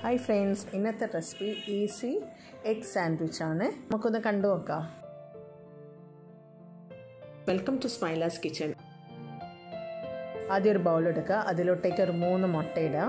hi friends ഇന്നത്തെ recipe easy egg sandwich ആണ് നമുക്കൊന്ന് കണ്ടു നോക്കാം വെൽക്കം ടു സ്മൈലാസ് കിച്ചൺ ആദ്യം ഒരു ബൗൾ എടുക്കുക അതിലോട്ടേക്ക് ഒരു മൂന്ന് മുട്ട ഇടുക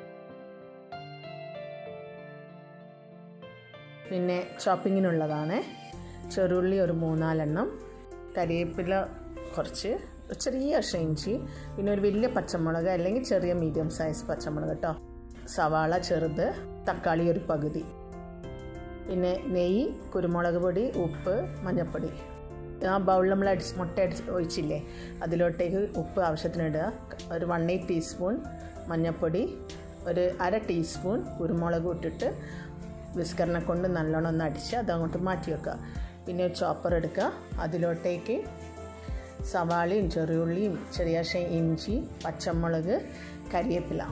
പിന്നെ ചോപ്പിങ്ങിനുള്ളതാണ് ചെറുള്ളി ഒരു മൂന്നാലെണ്ണം കരിവേപ്പില കുറച്ച് ചെറിയ കഷ്ണം ഇഞ്ചി പിന്നെ ഒരു വലിയ പച്ചമുളക് അല്ലെങ്കിൽ ചെറിയ മീഡിയം സൈസ് പച്ചമുളക് കേട്ടോ സവാള ചെറുത് തക്കാളി ഒരു പകുതി പിന്നെ നെയ്യ് കുരുമുളക് പൊടി ഉപ്പ് മഞ്ഞൾപ്പൊടി ആ ബൗളിൽ നമ്മൾ അടിച്ച് മുട്ട അടിച്ച് ഒഴിച്ചില്ലേ അതിലോട്ടേക്ക് ഉപ്പ് ആവശ്യത്തിന് ഇടുക ഒരു വൺ എയ്റ്റ് ടീസ്പൂൺ മഞ്ഞൾപ്പൊടി ഒരു അര ടീസ്പൂൺ കുരുമുളക് ഇട്ടിട്ട് വിസ്കറിനെ കൊണ്ട് നല്ലോണം ഒന്ന് അടിച്ച് അതങ്ങോട്ട് മാറ്റി വെക്കുക പിന്നെ ഒരു ചോപ്പർ എടുക്കുക അതിലോട്ടേക്ക് സവാളയും ചെറിയുള്ളിയും ചെറിയ ഇഞ്ചി പച്ചമുളക് കരിവേപ്പില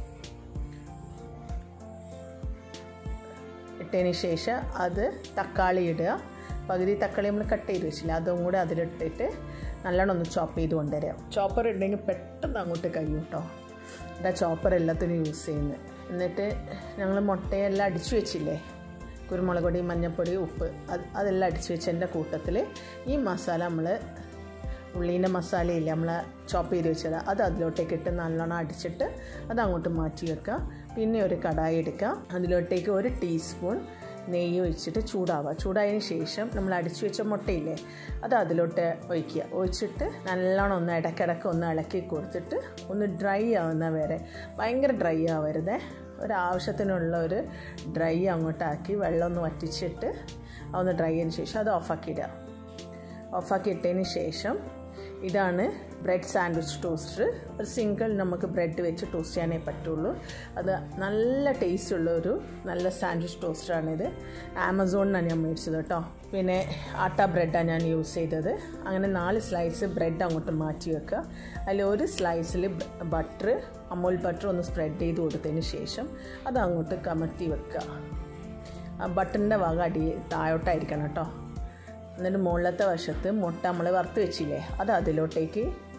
ഇട്ടതിന് ശേഷം അത് തക്കാളി ഇടുക പകുതി തക്കാളി നമ്മൾ കട്ട് ചെയ്ത് വെച്ചില്ല അതും കൂടെ അതിലിട്ടിട്ട് നല്ലോണം ഒന്ന് ചോപ്പ് ചെയ്ത് കൊണ്ടുവരാം ചോപ്പർ ഉണ്ടെങ്കിൽ പെട്ടെന്ന് അങ്ങോട്ട് കഴിയും കേട്ടോ ഇതാ ചോപ്പർ എല്ലാത്തിനും യൂസ് ചെയ്യുന്നത് എന്നിട്ട് ഞങ്ങൾ മുട്ടയെല്ലാം അടിച്ചു വെച്ചില്ലേ കുരുമുളക് പൊടി മഞ്ഞൾപ്പൊടി ഉപ്പ് അത് അതെല്ലാം അടിച്ചു വെച്ചതിൻ്റെ കൂട്ടത്തിൽ ഈ മസാല നമ്മൾ ഉള്ളീൻ്റെ മസാലയില്ല നമ്മൾ ചോപ്പ് ചെയ്ത് വെച്ചത് അത് അതിലോട്ടേക്ക് ഇട്ട് നല്ലോണം അടിച്ചിട്ട് അത് അങ്ങോട്ട് മാറ്റി വെക്കുക പിന്നെ ഒരു കടായി എടുക്കുക അതിലോട്ടേക്ക് ഒരു ടീസ്പൂൺ നെയ്യ് ഒഴിച്ചിട്ട് ചൂടാവുക ചൂടായതിന് ശേഷം നമ്മൾ അടിച്ചു വെച്ച മുട്ടയില്ലേ അത് അതിലോട്ട് ഒഴിക്കുക ഒഴിച്ചിട്ട് നല്ലോണം ഒന്ന് ഇടയ്ക്കിടയ്ക്ക് ഒന്ന് ഇളക്കി കൊടുത്തിട്ട് ഒന്ന് ഡ്രൈ ആവുന്ന വരെ ഭയങ്കര ഡ്രൈ ആവരുതേ ഒരാവശ്യത്തിനുള്ള ഒരു ഡ്രൈ അങ്ങോട്ടാക്കി വെള്ളം ഒന്ന് വറ്റിച്ചിട്ട് ഒന്ന് ഡ്രൈ ആയതിനു ശേഷം അത് ഓഫാക്കി ഇടുക ഓഫാക്കി ഇട്ടതിന് ശേഷം ഇതാണ് ബ്രെഡ് സാൻഡ്വിച്ച് ടോസ്റ്റർ ഒരു സിംഗിൾ നമുക്ക് ബ്രെഡ് വെച്ച് ടോസ്റ്റ് ചെയ്യാനേ പറ്റുള്ളൂ അത് നല്ല ടേസ്റ്റുള്ള ഒരു നല്ല സാൻഡ്വിച്ച് ടോസ്റ്ററാണിത് ആമസോണിനാണ് ഞാൻ മേടിച്ചത് കേട്ടോ പിന്നെ ആട്ട ബ്രെഡാണ് ഞാൻ യൂസ് ചെയ്തത് അങ്ങനെ നാല് സ്ലൈസ് ബ്രെഡ് അങ്ങോട്ട് മാറ്റി വെക്കുക അതിൽ ഒരു സ്ലൈസിൽ ബട്ടർ അമൂൽ ബട്ടർ ഒന്ന് സ്പ്രെഡ് ചെയ്ത് കൊടുത്തതിന് ശേഷം അത് അങ്ങോട്ട് കമഴ്ത്തി വെക്കുക ആ ബട്ടറിൻ്റെ ഭാഗം അടി താഴോട്ടായിരിക്കണം കേട്ടോ എന്നിട്ട് മുകളിലത്തെ വശത്ത് മുട്ട നമ്മൾ വറുത്ത് വെച്ചില്ലേ അത് അതിലോട്ടേക്ക്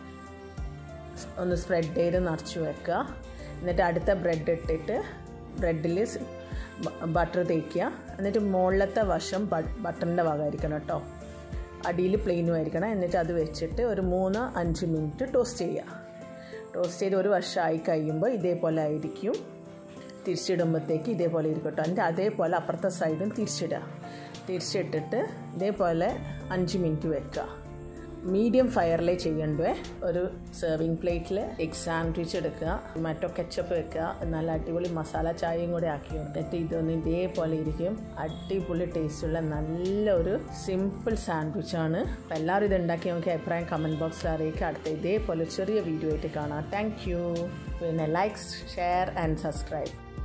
ഒന്ന് സ്പ്രെഡ് ചെയ്ത് നിറച്ച് വെക്കുക എന്നിട്ട് അടുത്ത ബ്രെഡ് ഇട്ടിട്ട് ബ്രെഡിൽ ബട്ടർ തേക്കുക എന്നിട്ട് മുകളിലത്തെ വശം ബട്ടറിൻ്റെ ഭാഗമായിരിക്കണം കേട്ടോ അടിയിൽ പ്ലെയിനും ആയിരിക്കണം എന്നിട്ട് അത് വെച്ചിട്ട് ഒരു മൂന്ന് അഞ്ച് മിനിറ്റ് ടോസ്റ്റ് ചെയ്യുക ടോസ്റ്റ് ചെയ്ത് ഒരു വർഷമായി കഴിയുമ്പോൾ ഇതേപോലെ ആയിരിക്കും തിരിച്ചിടുമ്പോഴത്തേക്ക് ഇതേപോലെ ഇരിക്കും കേട്ടോ എന്നിട്ട് അതേപോലെ അപ്പുറത്തെ സൈഡും തിരിച്ചിടുക തിരിച്ചിട്ടിട്ട് ഇതേപോലെ അഞ്ച് മിനിറ്റ് വെക്കുക മീഡിയം ഫയറിലേ ചെയ്യണ്ടേ ഒരു സെർവിങ് പ്ലേറ്റിൽ എഗ് സാൻഡ്വിച്ച് എടുക്കുക ടൊമാറ്റോ കെച്ചപ്പ് വെക്കുക നല്ല അടിപൊളി മസാല ചായയും കൂടെ ആക്കി എന്നിട്ട് ഇതൊന്ന് ഇതേപോലെ ഇരിക്കും അടിപൊളി ടേസ്റ്റുള്ള നല്ലൊരു സിമ്പിൾ സാൻഡ്വിച്ചാണ് അപ്പോൾ എല്ലാവരും ഇത് ഉണ്ടാക്കി നമുക്ക് അഭിപ്രായം കമൻറ്റ് ബോക്സിൽ അറിയിക്കുക അടുത്ത ഇതേപോലെ ചെറിയ വീഡിയോ ആയിട്ട് കാണാം താങ്ക് യു പിന്നെ ലൈക്ക് ഷെയർ ആൻഡ് സബ്സ്ക്രൈബ്